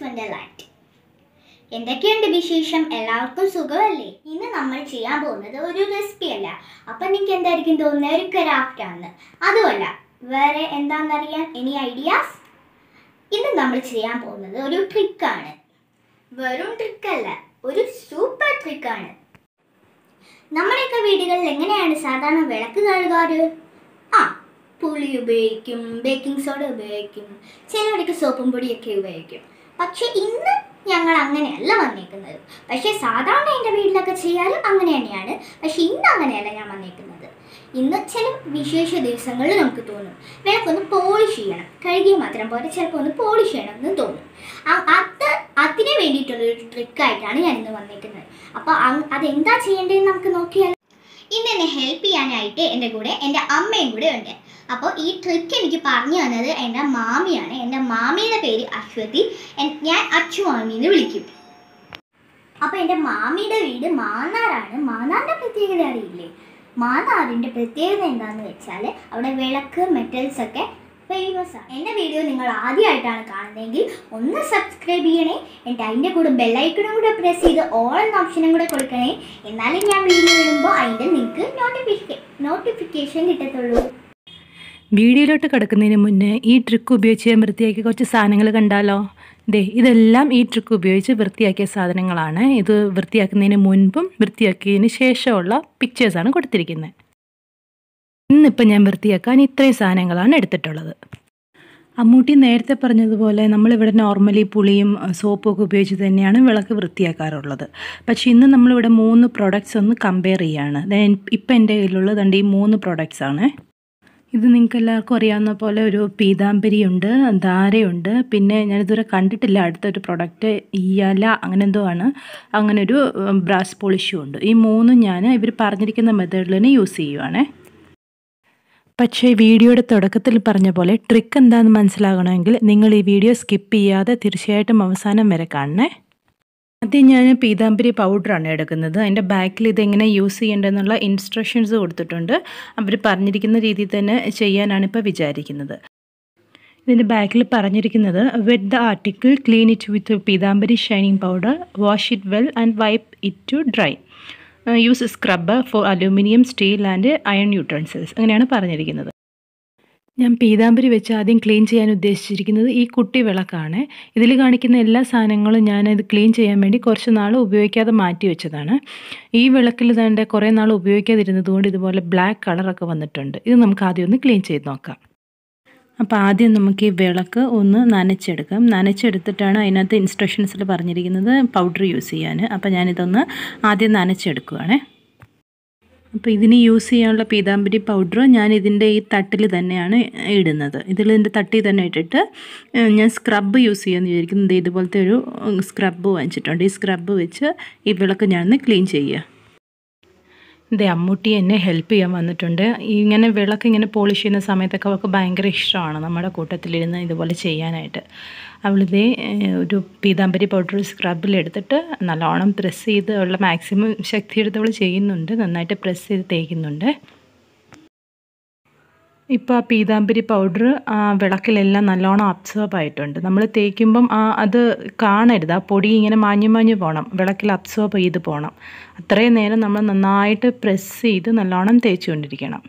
Wonderland എന്തൊക്കെയുണ്ട് വിശേഷം എല്ലാവർക്കും സുഖമല്ലേ ഇന്ന് നമ്മൾ ചെയ്യാൻ പോകുന്നത് ഒരു റെസിപ്പി അല്ല അപ്പം നിങ്ങൾക്ക് എന്തായിരിക്കും തോന്നുന്നത് ഒരു ക്രാഫ്റ്റ് ആണ് അതുമല്ല വേറെ എന്താണെന്നറിയാൻ എനി ഐഡിയാസ് ഇന്ന് നമ്മൾ ചെയ്യാൻ പോകുന്നത് ഒരു ട്രിക്കാണ് വെറും ട്രിക്കല്ല ഒരു സൂപ്പർ ട്രിക്കാണ് നമ്മുടെയൊക്കെ വീടുകളിൽ എങ്ങനെയാണ് സാധാരണ വിളക്ക് കഴുകാറ് ആ പുളി ഉപയോഗിക്കും ബേക്കിംഗ് സോഡ ഉപയോഗിക്കും ചിലവരൊക്കെ സോപ്പും പൊടിയൊക്കെ ഉപയോഗിക്കും പക്ഷെ ഇന്ന് ഞങ്ങൾ അങ്ങനെയല്ല വന്നേക്കുന്നത് പക്ഷേ സാധാരണ എൻ്റെ വീട്ടിലൊക്കെ ചെയ്യാറും അങ്ങനെ തന്നെയാണ് പക്ഷെ ഇന്ന് അങ്ങനെയല്ല ഞാൻ വന്നേക്കുന്നത് ഇന്ന് ചില വിശേഷ ദിവസങ്ങളിൽ നമുക്ക് തോന്നും വിളക്കൊന്ന് പോളിഷ് ചെയ്യണം കഴുകിയ മാത്രം പോലെ ചിലപ്പോൾ ഒന്ന് പോളിഷ് ചെയ്യണം എന്ന് തോന്നും ആ- അത് അതിന് വേണ്ടിയിട്ടുള്ളൊരു ട്രിക്കായിട്ടാണ് ഞാൻ ഇന്ന് വന്നേക്കുന്നത് അപ്പോൾ അതെന്താ ചെയ്യേണ്ടതെന്ന് നമുക്ക് നോക്കിയാൽ ഇന്ന് എന്നെ ഹെൽപ്പ് ചെയ്യാനായിട്ട് എൻ്റെ കൂടെ എൻ്റെ അമ്മയും കൂടെ ഉണ്ട് അപ്പോൾ ഈ ട്രിക്ക് എനിക്ക് പറഞ്ഞു തന്നത് എൻ്റെ മാമിയാണ് എൻ്റെ മാമിയുടെ പേര് അശ്വതി എൻ- ഞാൻ അച്ചു മാമി എന്ന് വിളിക്കും അപ്പോൾ എൻ്റെ മാമിയുടെ വീട് മാന്നാറാണ് മാന്നാറിൻ്റെ പ്രത്യേകത അറിയില്ലേ മാന്നാറിൻ്റെ പ്രത്യേകത എന്താണെന്ന് വെച്ചാൽ അവിടെ വിളക്ക് മെറ്റൽസ് ഒക്കെ ഫേമസ് ആണ് എൻ്റെ വീഡിയോ നിങ്ങൾ ആദ്യമായിട്ടാണ് കാണുന്നതെങ്കിൽ ഒന്ന് സബ്സ്ക്രൈബ് ചെയ്യണേ എന്നിട്ട് അതിൻ്റെ കൂടെ ബെല്ലൈക്കണും കൂടെ പ്രസ് ചെയ്ത് ഓൾ എന്ന ഓപ്ഷനും കൂടെ കൊടുക്കണേ എന്നാലും ഞാൻ വീഡിയോ ഇടുമ്പോൾ അതിൻ്റെ നിങ്ങൾക്ക് നോട്ടിഫിക്കേ നോട്ടിഫിക്കേഷൻ കിട്ടത്തുള്ളൂ വീഡിയോയിലോട്ട് കിടക്കുന്നതിന് മുന്നേ ഈ ട്രിക്ക് ഉപയോഗിച്ച് ഞാൻ വൃത്തിയാക്കിയ കുറച്ച് സാധനങ്ങൾ കണ്ടാലോ ദേ ഇതെല്ലാം ഈ ട്രിക്ക് ഉപയോഗിച്ച് വൃത്തിയാക്കിയ സാധനങ്ങളാണ് ഇത് വൃത്തിയാക്കുന്നതിന് മുൻപും വൃത്തിയാക്കിയതിന് ശേഷമുള്ള പിക്ചേഴ്സാണ് കൊടുത്തിരിക്കുന്നത് ഇന്നിപ്പോൾ ഞാൻ വൃത്തിയാക്കാൻ ഇത്രയും സാധനങ്ങളാണ് എടുത്തിട്ടുള്ളത് അമ്മൂട്ടി നേരത്തെ പറഞ്ഞതുപോലെ നമ്മളിവിടെ നോർമലി പുളിയും സോപ്പും ഒക്കെ ഉപയോഗിച്ച് തന്നെയാണ് വിളക്ക് വൃത്തിയാക്കാറുള്ളത് പക്ഷേ ഇന്ന് നമ്മളിവിടെ മൂന്ന് പ്രോഡക്റ്റ്സ് ഒന്ന് കമ്പയർ ചെയ്യാണ് ഇപ്പം എൻ്റെ കയ്യിലുള്ളത് ദണ്ട് ഈ മൂന്ന് പ്രോഡക്റ്റ്സ് ആണ് ഇത് നിങ്ങൾക്ക് എല്ലാവർക്കും അറിയാവുന്ന പോലെ ഒരു പീതാംബരിയുണ്ട് ധാരയുണ്ട് പിന്നെ ഞാനിതുവരെ കണ്ടിട്ടില്ല അടുത്തൊരു പ്രൊഡക്റ്റ് ഇയല അങ്ങനെ എന്തോ ആണ് അങ്ങനെ ഒരു ബ്രാസ് പോളിഷും ഉണ്ട് ഈ മൂന്നും ഞാൻ ഇവർ പറഞ്ഞിരിക്കുന്ന മെത്തേഡിൽ തന്നെ യൂസ് ചെയ്യുവാണേ പക്ഷേ വീഡിയോയുടെ തുടക്കത്തിൽ പറഞ്ഞ പോലെ ട്രിക്ക് എന്താണെന്ന് മനസ്സിലാകണമെങ്കിൽ നിങ്ങൾ ഈ വീഡിയോ സ്കിപ്പ് ചെയ്യാതെ തീർച്ചയായിട്ടും അവസാനം വരെ കാണണേ ആദ്യം ഞാൻ പീതാംബരി പൗഡറാണ് എടുക്കുന്നത് അതിൻ്റെ ബാക്കിൽ ഇതെങ്ങനെ യൂസ് ചെയ്യേണ്ടതെന്നുള്ള ഇൻസ്ട്രക്ഷൻസ് കൊടുത്തിട്ടുണ്ട് അവർ പറഞ്ഞിരിക്കുന്ന രീതിയിൽ തന്നെ ചെയ്യാനാണ് ഇപ്പോൾ വിചാരിക്കുന്നത് ഇതിൻ്റെ ബാക്കിൽ പറഞ്ഞിരിക്കുന്നത് wet the article clean it with Pitambari shining powder wash it well and wipe it to dry use scrubber for aluminium steel and iron utensils അങ്ങനെയാണ് പറഞ്ഞിരിക്കുന്നത് ഞാൻ പീതാംബരി വെച്ച് ആദ്യം ക്ലീൻ ചെയ്യാൻ ഉദ്ദേശിച്ചിരിക്കുന്നത് ഈ കുട്ടി വിളക്കാണ് ഇതിൽ കാണിക്കുന്ന എല്ലാ സാധനങ്ങളും ഞാനത് ക്ലീൻ ചെയ്യാൻ വേണ്ടി കുറച്ച് നാൾ ഉപയോഗിക്കാതെ മാറ്റി വെച്ചതാണ് ഈ വിളക്കിൽ തന്നെ കുറേ നാൾ ഉപയോഗിക്കാതിരുന്നത് കൊണ്ട് ഇതുപോലെ ബ്ലാക്ക് കളറൊക്കെ വന്നിട്ടുണ്ട് ഇത് നമുക്ക് ആദ്യം ഒന്ന് ക്ലീൻ ചെയ്ത് നോക്കാം അപ്പോൾ ആദ്യം നമുക്ക് ഈ വിളക്ക് ഒന്ന് നനച്ചെടുക്കാം നനച്ചെടുത്തിട്ടാണ് അതിനകത്ത് ഇൻസ്ട്രക്ഷൻസിൽ പറഞ്ഞിരിക്കുന്നത് പൗഡർ യൂസ് ചെയ്യാൻ അപ്പോൾ ഞാനിതൊന്ന് ആദ്യം നനച്ചെടുക്കുവാണേ അപ്പോൾ ഇതിന് യൂസ് ചെയ്യാനുള്ള പീതാംബരി പൗഡർ ഞാൻ ഇതിൻ്റെ ഈ തട്ടിൽ തന്നെയാണ് ഇടുന്നത് ഇതിൽ ഇതിൻ്റെ തട്ടിൽ തന്നെ ഇട്ടിട്ട് ഏഹ്, ഞാൻ സ്ക്രബ്ബ് യൂസ് ചെയ്യാമെന്ന് വിചാരിക്കുന്നത് ഇതുപോലത്തെ ഒരു സ്ക്രബ്ബ് വാങ്ങിച്ചിട്ടുണ്ട് ഈ സ്ക്രബ്ബ് വെച്ച് ഈ വിളക്ക് ഞാനൊന്ന് ക്ലീൻ ചെയ്യുക ഇതേ അമ്മൂട്ടി എന്നെ ഹെൽപ്പ് ചെയ്യാൻ വന്നിട്ടുണ്ട് ഇങ്ങനെ വിളക്ക് ഇങ്ങനെ പോളിഷ് ചെയ്യുന്ന സമയത്തൊക്കെ അവൾക്ക് ഭയങ്കര ഇഷ്ടമാണ് നമ്മുടെ കൂട്ടത്തിലിരുന്ന് ഇതുപോലെ ചെയ്യാനായിട്ട് അവളിതേ ഏഹ്, ഒരു പീതാംബരി പൗഡർ സ്ക്രബിലെടുത്തിട്ട് നല്ലോണം പ്രസ് ചെയ്ത് ഉള്ള മാക്സിമം ശക്തി എടുത്ത് അവൾ ചെയ്യുന്നുണ്ട് നന്നായിട്ട് പ്രസ് ചെയ്ത് തേക്കുന്നുണ്ട് ഇപ്പോൾ ആ പീതാംബരി പൗഡർ ആ വിളക്കിലെല്ലാം നല്ലോണം അബ്സോർബ് ആയിട്ടുണ്ട് നമ്മൾ തേക്കുമ്പം ആ അത് കാണരുത് ആ പൊടി ഇങ്ങനെ മാഞ്ഞു മാഞ്ഞു പോകണം വിളക്കിൽ അബ്സോർബ് ചെയ്ത് പോകണം അത്രയും നേരം നമ്മൾ നന്നായിട്ട് പ്രസ് ചെയ്ത് നല്ലോണം തേച്ചുകൊണ്ടിരിക്കണം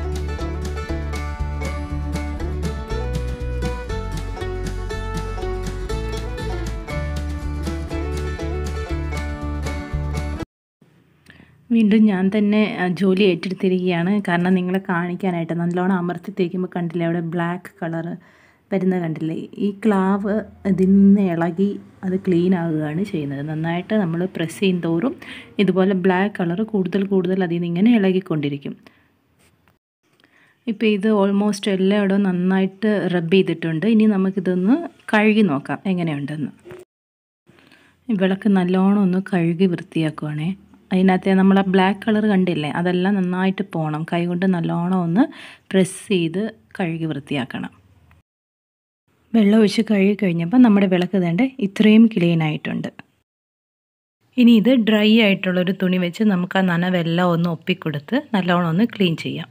വീണ്ടും ഞാൻ തന്നെ ആ, ജോലി ഏറ്റെടുത്തിരിക്കുകയാണ് കാരണം നിങ്ങളെ കാണിക്കാനായിട്ട് നല്ലോണം അമർത്തി തേക്കുമ്പോൾ കണ്ടില്ലേ അവിടെ ബ്ലാക്ക് കളറ് വരുന്നത് കണ്ടില്ലേ ഈ ക്ലാവ് ഇതിൽ നിന്ന് ഇളകി അത് ക്ലീൻ ആകുകയാണ് ചെയ്യുന്നത് നന്നായിട്ട് നമ്മൾ പ്രസ് ചെയ്യും തോറും ഇതുപോലെ ബ്ലാക്ക് കളർ കൂടുതൽ കൂടുതൽ അതിൽ നിന്ന് ഇങ്ങനെ ഇളകിക്കൊണ്ടിരിക്കും ഇപ്പോൾ ഇത് ഓൾമോസ്റ്റ് എല്ലായിടവും നന്നായിട്ട് റബ്ബ് ചെയ്തിട്ടുണ്ട് ഇനി നമുക്കിതൊന്ന് കഴുകി നോക്കാം എങ്ങനെയുണ്ടെന്ന് ഈ വിളക്ക് നല്ലോണം ഒന്ന് കഴുകി വൃത്തിയാക്കുവാണേ അതിനകത്ത് നമ്മൾ ആ ബ്ലാക്ക് കളർ കണ്ടില്ലേ അതെല്ലാം നന്നായിട്ട് പോകണം കൈകൊണ്ട് നല്ലോണം ഒന്ന് പ്രസ് ചെയ്ത് കഴുകി വൃത്തിയാക്കണം വെള്ളം ഒഴിച്ച് കഴുകി കഴിഞ്ഞപ്പോൾ നമ്മുടെ വിളക്ക് തേണ്ട ഇത്രയും ക്ലീൻ ആയിട്ടുണ്ട് ഇനി ഇത് ഡ്രൈ ആയിട്ടുള്ളൊരു തുണി വെച്ച് നമുക്ക് ആ നനവെല്ലാം ഒന്ന് ഒപ്പിക്കൊടുത്ത് നല്ലോണം ഒന്ന് ക്ലീൻ ചെയ്യാം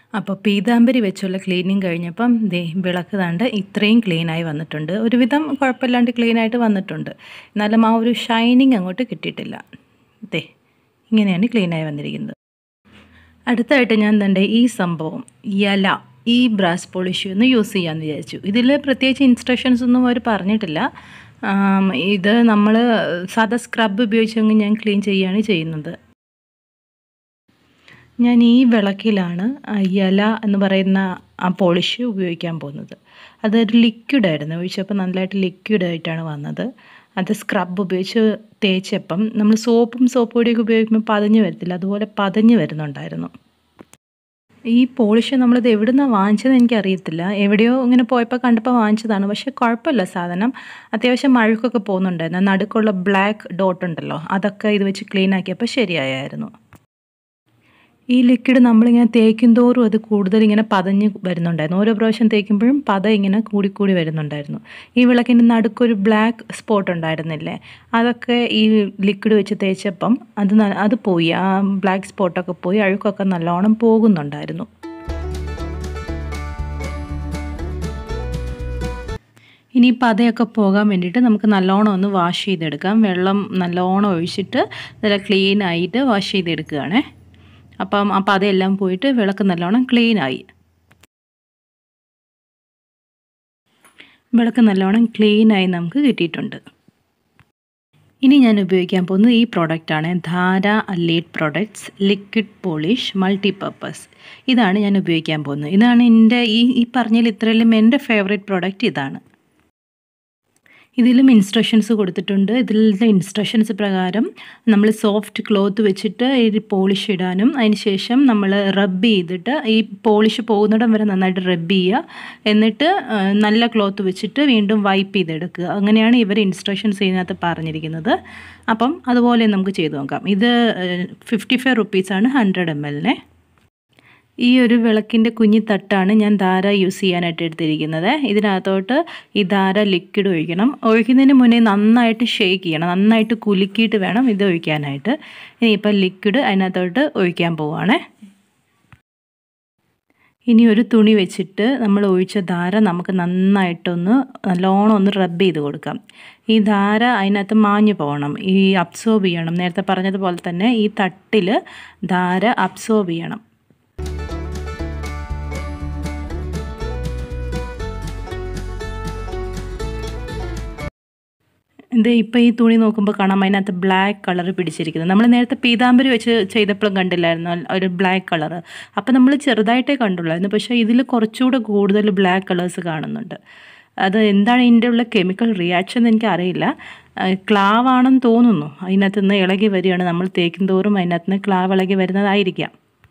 അപ്പോൾ പീതാംബരി വെച്ചുള്ള ക്ലീനിങ് കഴിഞ്ഞപ്പം ദേ വിളക്ക് താണ്ട് ഇത്രയും ക്ലീനായി വന്നിട്ടുണ്ട് ഒരുവിധം കുഴപ്പമില്ലാണ്ട് ക്ലീനായിട്ട് വന്നിട്ടുണ്ട് എന്നാലും ആ ഒരു ഷൈനിങ് അങ്ങോട്ട് കിട്ടിയിട്ടില്ല ദേ ഇങ്ങനെയാണ് ക്ലീനായി വന്നിരിക്കുന്നത് അടുത്തായിട്ട് ഞാൻ തൻ്റെ ഈ സംഭവം ഇല ഈ ബ്രാസ് പോളിഷ് ഒന്ന് യൂസ് ചെയ്യാമെന്ന് വിചാരിച്ചു ഇതിൽ പ്രത്യേകിച്ച് ഇൻസ്ട്രക്ഷൻസ് ഒന്നും അവർ പറഞ്ഞിട്ടില്ല ആം, ഇത് നമ്മൾ സാധാ സ്ക്രബ് ഉപയോഗിച്ചങ്ങ് ഞാൻ ക്ലീൻ ചെയ്യുകയാണ് ചെയ്യുന്നത് ഞാൻ ഈ വിളക്കിലാണ് ആ ഇല എന്ന് പറയുന്ന ആ പോളിഷ് ഉപയോഗിക്കാൻ പോകുന്നത് അതൊരു ലിക്വിഡായിരുന്നു ഒഴിച്ചപ്പോൾ നല്ലതായിട്ട് ലിക്വിഡായിട്ടാണ് വന്നത് അത് സ്ക്രബ് ഉപയോഗിച്ച് തേച്ചപ്പം നമ്മൾ സോപ്പും സോപ്പ് പൊടിയൊക്കെ ഉപയോഗിക്കുമ്പോൾ പതഞ്ഞ് വരത്തില്ല അതുപോലെ പതഞ്ഞ് വരുന്നുണ്ടായിരുന്നു ഈ പോളിഷ് നമ്മളിത് എവിടെ നിന്നാണ് വാങ്ങിച്ചതെന്ന് എനിക്കറിയത്തില്ല എവിടെയോ ഇങ്ങനെ പോയപ്പോൾ കണ്ടപ്പോൾ വാങ്ങിച്ചതാണ് പക്ഷേ കുഴപ്പമില്ല സാധനം അത്യാവശ്യം മഴക്കൊക്കെ പോകുന്നുണ്ടായിരുന്നു നടുക്കുള്ള ബ്ലാക്ക് ഡോട്ട് ഉണ്ടല്ലോ അതൊക്കെ ഇത് വെച്ച് ക്ലീൻ ആക്കിയപ്പോൾ ശരിയായായിരുന്നു ഈ ലിക്വിഡ് നമ്മളിങ്ങനെ തേക്കും തോറും അത് കൂടുതൽ ഇങ്ങനെ പതഞ്ഞ് വരുന്നുണ്ടായിരുന്നു ഓരോ പ്രാവശ്യം തേക്കുമ്പോഴും പത ഇങ്ങനെ കൂടിക്കൂടി വരുന്നുണ്ടായിരുന്നു ഈ വിളക്കിൻ്റെ നടുക്കൊരു ബ്ലാക്ക് സ്പോട്ട് ഉണ്ടായിരുന്നില്ലേ അതൊക്കെ ഈ ലിക്വിഡ് വെച്ച് തേച്ചപ്പം അത് ന- അത് പോയി ആ ബ്ലാക്ക് സ്പോട്ടൊക്കെ പോയി അഴുക്കൊക്കെ നല്ലോണം പോകുന്നുണ്ടായിരുന്നു ഇനി പതയൊക്കെ പോകാൻ വേണ്ടിയിട്ട് നമുക്ക് നല്ലോണം ഒന്ന് വാഷ് ചെയ്തെടുക്കാം വെള്ളം നല്ലോണം ഒഴിച്ചിട്ട് നല്ല ക്ലീൻ ആയിട്ട് വാഷ് ചെയ്തെടുക്കുകയാണേ അപ്പം ആ പതയെല്ലാം പോയിട്ട് വിളക്ക് നല്ലോണം ക്ലീൻ ആയി വിളക്ക് നല്ലോണം ക്ലീൻ ആയി നമുക്ക് കിട്ടിയിട്ടുണ്ട് ഇനി ഞാൻ ഉപയോഗിക്കാൻ പോകുന്നത് ഈ പ്രോഡക്റ്റാണ് Dhara allied products liquid polish multipurpose ഇതാണ് ഞാൻ ഉപയോഗിക്കാൻ പോകുന്നത് ഇതാണ് എൻ്റെ ഈ ഈ പറഞ്ഞതിൽ ഇത്രയിലും എൻ്റെ ഫേവറേറ്റ് പ്രോഡക്റ്റ് ഇതാണ് ഇതിലും ഇൻസ്ട്രക്ഷൻസ് കൊടുത്തിട്ടുണ്ട് ഇതിലത്തെ ഇൻസ്ട്രക്ഷൻസ് പ്രകാരം നമ്മൾ സോഫ്റ്റ് ക്ലോത്ത് വെച്ചിട്ട് ഈ പോളിഷ് ഇടാനും അതിന് ശേഷം നമ്മൾ റബ്ബ് ചെയ്തിട്ട് ഈ പോളിഷ് പോകുന്നിടം വരെ നന്നായിട്ട് റബ്ബ് ചെയ്യുക എന്നിട്ട് ആ, നല്ല ക്ലോത്ത് വെച്ചിട്ട് വീണ്ടും വൈപ്പ് ചെയ്തെടുക്കുക അങ്ങനെയാണ് ഇവർ ഇൻസ്ട്രക്ഷൻസ് ഇതിനകത്ത് പറഞ്ഞിരിക്കുന്നത് അപ്പം അതുപോലെ നമുക്ക് ചെയ്തു നോക്കാം ഇത് ഫിഫ്റ്റി ഫൈവ് റുപ്പീസാണ് ഹൺഡ്രഡ് എം എല്ലിനെ ഈ ഒരു വിളക്കിൻ്റെ കുഞ്ഞി തട്ടാണ് ഞാൻ ധാര യൂസ് ചെയ്യാനായിട്ട് എടുത്തിരിക്കുന്നത് ഇതിനകത്തോട്ട് ഈ ധാര ലിക്വിഡ് ഒഴിക്കണം ഒഴിക്കുന്നതിന് മുന്നേ നന്നായിട്ട് ഷേക്ക് ചെയ്യണം നന്നായിട്ട് കുലുക്കിയിട്ട് വേണം ഇത് ഒഴിക്കാനായിട്ട് ഇനിയിപ്പോൾ ലിക്വിഡ് അതിനകത്തോട്ട് ഒഴിക്കാൻ പോവുകയാണേ ഇനി ഒരു തുണി വെച്ചിട്ട് നമ്മൾ ഒഴിച്ച ധാര നമുക്ക് നന്നായിട്ടൊന്ന് നല്ലോണം ഒന്ന് റബ്ബ് ചെയ്ത് കൊടുക്കാം ഈ ധാര അതിനകത്ത് മാഞ്ഞു പോകണം ഈ അബ്സോർബ് ചെയ്യണം നേരത്തെ പറഞ്ഞതുപോലെ തന്നെ ഈ തട്ടിൽ ധാര അബ്സോർബ് ചെയ്യണം ഇത് ഇപ്പോൾ ഈ തുണി നോക്കുമ്പോൾ കാണാം അതിനകത്ത് ബ്ലാക്ക് കളർ പിടിച്ചിരിക്കുന്നത് നമ്മൾ നേരത്തെ പീതാംബരി വെച്ച് ചെയ്തപ്പോഴും കണ്ടില്ലായിരുന്നു ഒരു ബ്ലാക്ക് കളർ അപ്പോൾ നമ്മൾ ചെറുതായിട്ടേ കണ്ടുള്ളായിരുന്നു പക്ഷേ ഇതിൽ കുറച്ചുകൂടെ കൂടുതൽ ബ്ലാക്ക് കളേഴ്സ് കാണുന്നുണ്ട് അത് എന്താണ് ഇതിൻ്റെ ഉള്ള കെമിക്കൽ റിയാക്ഷൻ എന്ന് എനിക്കറിയില്ല ക്ലാവ് ആണെന്ന് തോന്നുന്നു അതിനകത്ത് നിന്ന് ഇളകി വരികയാണ് നമ്മൾ തേക്കും തോറും അതിനകത്ത് നിന്ന് ക്ലാവ് ഇളകി വരുന്നതായിരിക്കാം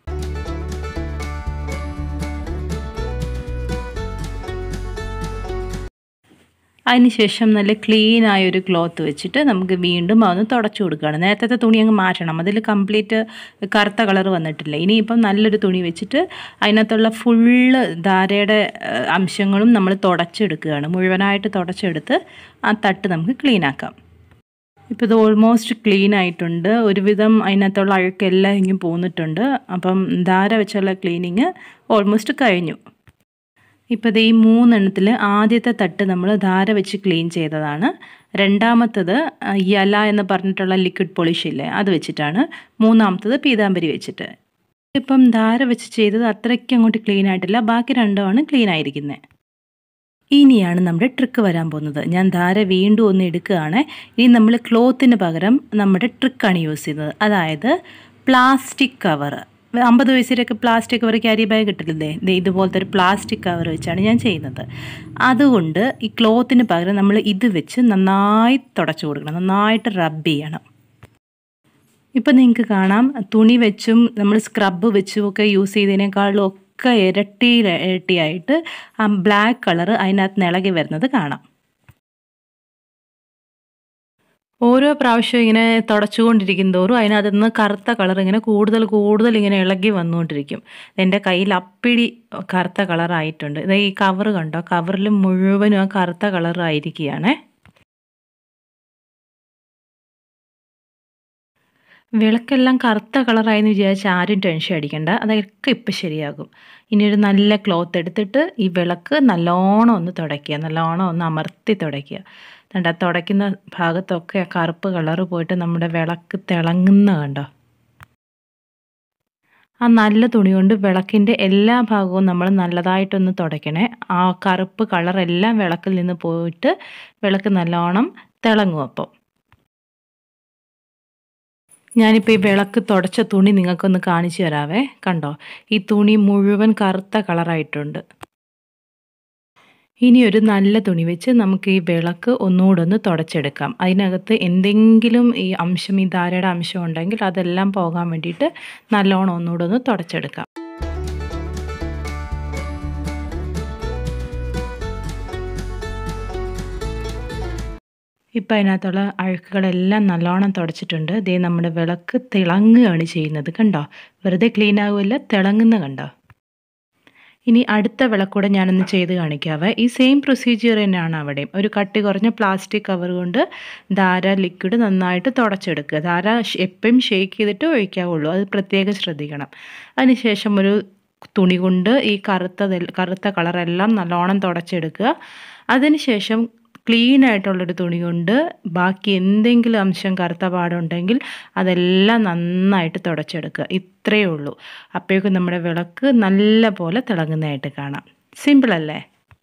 അതിനുശേഷം നല്ല ക്ലീൻ ആയ ഒരു ക്ലോത്ത് വെച്ചിട്ട് നമുക്ക് വീണ്ടും അതൊന്ന് തുടച്ചു കൊടുക്കുകയാണ് നേരത്തെ തുണി അങ്ങ് മാറ്റണം അതിൽ കംപ്ലീറ്റ് കറുത്ത കളർ വന്നിട്ടില്ല ഇനിയിപ്പം നല്ലൊരു തുണി വെച്ചിട്ട് അതിനകത്തുള്ള ഫുള്ള് ധാരയുടെ ഏഹ്, അംശങ്ങളും നമ്മൾ തുടച്ചെടുക്കുകയാണ് മുഴുവനായിട്ട് തുടച്ചെടുത്ത് ആ തട്ട് നമുക്ക് ക്ലീൻ ആക്കാം ഇപ്പോൾ ഇത് ഓൾമോസ്റ്റ് ക്ലീൻ ആയിട്ടുണ്ട് ഒരുവിധം അതിനകത്തുള്ള അഴുക്കെല്ലാം ഇങ്ങ് പോന്നിട്ടുണ്ട് അപ്പം ധാര വെച്ചുള്ള ക്ലീനിങ് ഓൾമോസ്റ്റ് കഴിഞ്ഞു ഇപ്പോൾ ഇത് ഈ മൂന്നെണ്ണത്തിൽ ആദ്യത്തെ തട്ട് നമ്മൾ ധാര വെച്ച് ക്ലീൻ ചെയ്തതാണ് രണ്ടാമത്തത് ആ, യല എന്ന് പറഞ്ഞിട്ടുള്ള ലിക്വിഡ് പോളിഷ് ഇല്ലേ അത് വെച്ചിട്ടാണ് മൂന്നാമത്തത് പീതാംബരി വെച്ചിട്ട് ഇപ്പം ധാര വെച്ച് ചെയ്തത് അത്രയ്ക്ക് അങ്ങോട്ട് ക്ലീൻ ആയിട്ടില്ല ബാക്കി രണ്ടുമാണ് ക്ലീൻ ആയിരിക്കുന്നത് ഇനിയാണ് നമ്മുടെ ട്രിക്ക് വരാൻ പോകുന്നത് ഞാൻ ധാര വീണ്ടും ഒന്ന് എടുക്കുകയാണ് ഇനി നമ്മൾ ക്ലോത്തിന് പകരം നമ്മുടെ ട്രിക്കാണ് യൂസ് ചെയ്യുന്നത് അതായത് പ്ലാസ്റ്റിക് കവർ അമ്പത് വയസ്സിലൊക്കെ പ്ലാസ്റ്റിക് കവർ ക്യാരി ബാഗ് കിട്ടില്ലേ ദേ ഇതുപോലത്തെ ഒരു പ്ലാസ്റ്റിക് കവർ വെച്ചാണ് ഞാൻ ചെയ്യുന്നത് അതുകൊണ്ട് ഈ ക്ലോത്തിന് പകരം നമ്മൾ ഇത് വെച്ച് നന്നായി തുടച്ചു കൊടുക്കണം നന്നായിട്ട് റബ്ബ് ചെയ്യണം ഇപ്പം നിങ്ങൾക്ക് കാണാം തുണി വെച്ചും നമ്മൾ സ്ക്രബ് വെച്ചും ഒക്കെ യൂസ് ചെയ്തതിനേക്കാളും ഒക്കെ ഇരട്ടി ഇരട്ടിയായിട്ട് ആ ബ്ലാക്ക് കളർ അതിനകത്ത് നിന്ന് ഇളകി വരുന്നത് കാണാം ഓരോ പ്രാവശ്യം ഇങ്ങനെ തുടച്ചുകൊണ്ടിരിക്കും തോറും അതിനകത്ത് നിന്ന് കറുത്ത കളർ ഇങ്ങനെ കൂടുതൽ കൂടുതൽ ഇങ്ങനെ ഇളകി വന്നുകൊണ്ടിരിക്കും എൻ്റെ കയ്യിൽ അപ്പിടി കറുത്ത കളറായിട്ടുണ്ട് ഇത് ഈ കവർ കണ്ടോ കവറിൽ മുഴുവനും ആ കറുത്ത കളറായിരിക്കുകയാണേ വിളക്കെല്ലാം കറുത്ത കളറായെന്ന് വിചാരിച്ച് ആരും ടെൻഷൻ അടിക്കണ്ട അതൊക്കെ ഇപ്പം ശരിയാകും ഇനി ഒരു നല്ല ക്ലോത്ത് എടുത്തിട്ട് ഈ വിളക്ക് നല്ലോണം ഒന്ന് തുടയ്ക്കുക നല്ലോണം ഒന്ന് അമർത്തി തുടയ്ക്കുക കണ്ട തുടയ്ക്കുന്ന ഭാഗത്തൊക്കെ ആ കറുപ്പ് കളറ് പോയിട്ട് നമ്മുടെ വിളക്ക് തിളങ്ങുന്ന കണ്ടോ ആ നല്ല തുണി കൊണ്ട് വിളക്കിൻ്റെ എല്ലാ ഭാഗവും നമ്മൾ നല്ലതായിട്ടൊന്ന് തുടയ്ക്കണേ ആ കറുപ്പ് കളറെല്ലാം വിളക്കിൽ നിന്ന് പോയിട്ട് വിളക്ക് നല്ലോണം തിളങ്ങും അപ്പോൾ ഞാനിപ്പോൾ ഈ വിളക്ക് തുടച്ച തുണി നിങ്ങൾക്കൊന്ന് കാണിച്ചു തരാവേ കണ്ടോ ഈ തുണി മുഴുവൻ കറുത്ത കളറായിട്ടുണ്ട് ഇനി ഒരു നല്ല തുണി വെച്ച് നമുക്ക് ഈ വിളക്ക് ഒന്നുകൂടെ ഒന്ന് തുടച്ചെടുക്കാം അതിനകത്ത് എന്തെങ്കിലും ഈ അംശം ഈ ധാരയുടെ അംശം ഉണ്ടെങ്കിൽ അതെല്ലാം പോകാൻ വേണ്ടിയിട്ട് നല്ലോണം ഒന്നുകൂടെ ഒന്ന് തുടച്ചെടുക്കാം ഇപ്പം അതിനകത്തുള്ള അഴുക്കുകളെല്ലാം നല്ലോണം തുടച്ചിട്ടുണ്ട് ദേ നമ്മുടെ വിളക്ക് തിളങ്ങുകയാണ് ചെയ്യുന്നത് കണ്ടോ വെറുതെ ക്ലീൻ ആകുമല്ല തിളങ്ങുന്ന കണ്ടോ ഇനി അടുത്ത വിളക്കൂടെ ഞാനൊന്ന് ചെയ്ത് കാണിക്കാവേ ഈ സെയിം പ്രൊസീജിയർ തന്നെയാണ് അവിടെയും ഒരു കട്ടി കുറഞ്ഞ പ്ലാസ്റ്റിക് കവർ കൊണ്ട് ധാര ലിക്വിഡ് നന്നായിട്ട് തുടച്ചെടുക്കുക ധാര എപ്പോഴും ഷേക്ക് ചെയ്തിട്ട് ഒഴിക്കാവുള്ളൂ അത് പ്രത്യേകം ശ്രദ്ധിക്കണം അതിനുശേഷം ഒരു തുണി കൊണ്ട് ഈ കറുത്ത കറുത്ത കളറെല്ലാം നല്ലോണം തുടച്ചെടുക്കുക അതിനുശേഷം ക്ലീൻ ആയിട്ടുള്ളൊരു തുണി കൊണ്ട് ബാക്കി എന്തെങ്കിലും അംശം കറുത്ത പാടുണ്ടെങ്കിൽ അതെല്ലാം നന്നായിട്ട് തുടച്ചെടുക്കുക ഇത്രയേ ഉള്ളൂ അപ്പോഴേക്കും നമ്മുടെ വിളക്ക് നല്ല പോലെ തിളങ്ങുന്നതായിട്ട് കാണാം സിമ്പിൾ അല്ലേ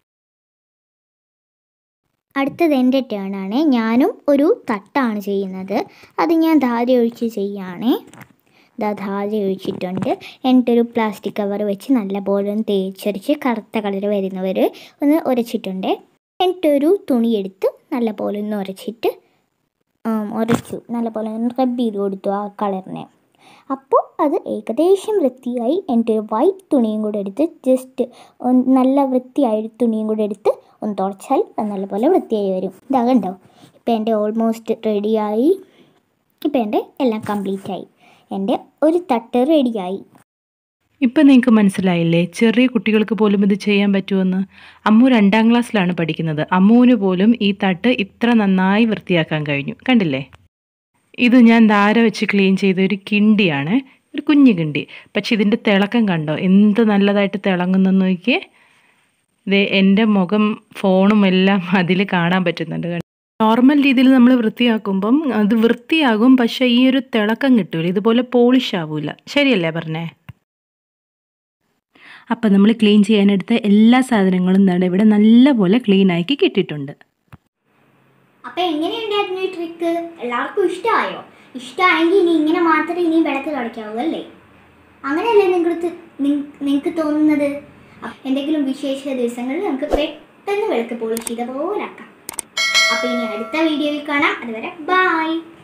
അടുത്തത് എൻ്റെ ടേൺ ആണ് ഞാനും ഒരു തട്ടാണ് ചെയ്യുന്നത് അത് ഞാൻ ധാര ഒഴിച്ച് ചെയ്യുകയാണേ ഇതാ ധാര ഒഴിച്ചിട്ടുണ്ട് എന്നിട്ടൊരു പ്ലാസ്റ്റിക് കവർ വെച്ച് നല്ലപോലെ ഒന്ന് തേച്ചൊരിച്ച് കറുത്ത കളർ വരുന്നവർ ഒന്ന് ഉരച്ചിട്ടുണ്ട് എന്നിട്ടൊരു തുണിയെടുത്ത് നല്ലപോലെ ഒന്ന് ഉരച്ചിട്ട് ഉരച്ചു നല്ലപോലെ ഒന്ന് റബ്ബ് ചെയ്ത് കൊടുത്തു ആ കളറിനെ അപ്പോൾ അത് ഏകദേശം വൃത്തിയായി എന്നിട്ടൊരു വൈറ്റ് തുണിയും കൂടെ എടുത്ത് ജസ്റ്റ് നല്ല വൃത്തിയായ ഒരു തുണിയും കൂടെ എടുത്ത് ഒന്ന് തുടച്ചാൽ അത് നല്ലപോലെ വൃത്തിയായി വരും ഇതാ കണ്ടോ ഇപ്പം എൻ്റെ ഓൾമോസ്റ്റ് റെഡിയായി ഇപ്പം എൻ്റെ എല്ലാം കംപ്ലീറ്റ് ആയി എൻ്റെ ഒരു തട്ട് റെഡിയായി ഇപ്പം നിങ്ങൾക്ക് മനസ്സിലായില്ലേ ചെറിയ കുട്ടികൾക്ക് പോലും ഇത് ചെയ്യാൻ പറ്റുമെന്ന് അമ്മു രണ്ടാം ക്ലാസ്സിലാണ് പഠിക്കുന്നത് അമ്മുവിന് പോലും ഈ തട്ട് ഇത്ര നന്നായി വൃത്തിയാക്കാൻ കഴിഞ്ഞു കണ്ടില്ലേ ഇത് ഞാൻ ധാര വെച്ച് ക്ലീൻ ചെയ്ത ഒരു കിണ്ടിയാണ് ഒരു കുഞ്ഞു കിണ്ടി പക്ഷെ ഇതിൻ്റെ തിളക്കം കണ്ടോ എന്ത് നല്ലതായിട്ട് തിളങ്ങുന്നെന്ന് നോക്കിയേ ഇത് എൻ്റെ മുഖം ഫോണും എല്ലാം അതിൽ കാണാൻ പറ്റുന്നുണ്ട് നോർമൽ രീതിയിൽ നമ്മൾ വൃത്തിയാക്കുമ്പം അത് വൃത്തിയാകും പക്ഷേ ഈ ഒരു തിളക്കം കിട്ടൂല ഇതുപോലെ പോളിഷ് ആവൂല ശരിയല്ലേ പറഞ്ഞേ അപ്പം നമ്മൾ ക്ലീൻ ചെയ്യാനെടുത്ത എല്ലാ സാധനങ്ങളും എന്താണ് ഇവിടെ നല്ലപോലെ ക്ലീൻ ആക്കി കിട്ടിയിട്ടുണ്ട് അപ്പൊ എങ്ങനെയുണ്ടായിരുന്നു ഈ ട്രിക്ക് എല്ലാവർക്കും ഇഷ്ടമായോ ഇഷ്ടമായെങ്കിൽ ഇനി ഇങ്ങനെ മാത്രമേ ഇനി വിളക്ക് തുടയ്ക്കാവൂ അല്ലേ അങ്ങനെയല്ലേ നിങ്ങൾക്ക് നിങ്ങൾക്ക് തോന്നുന്നത് അ- എന്തെങ്കിലും വിശേഷ ദിവസങ്ങളിൽ നമുക്ക് പെട്ടെന്ന് വിളക്ക് പോളിഷ് ചെയ്ത പോലെ ആക്കാം അപ്പൊ ഇനി അടുത്ത വീഡിയോയിൽ കാണാം അതുവരെ ബൈ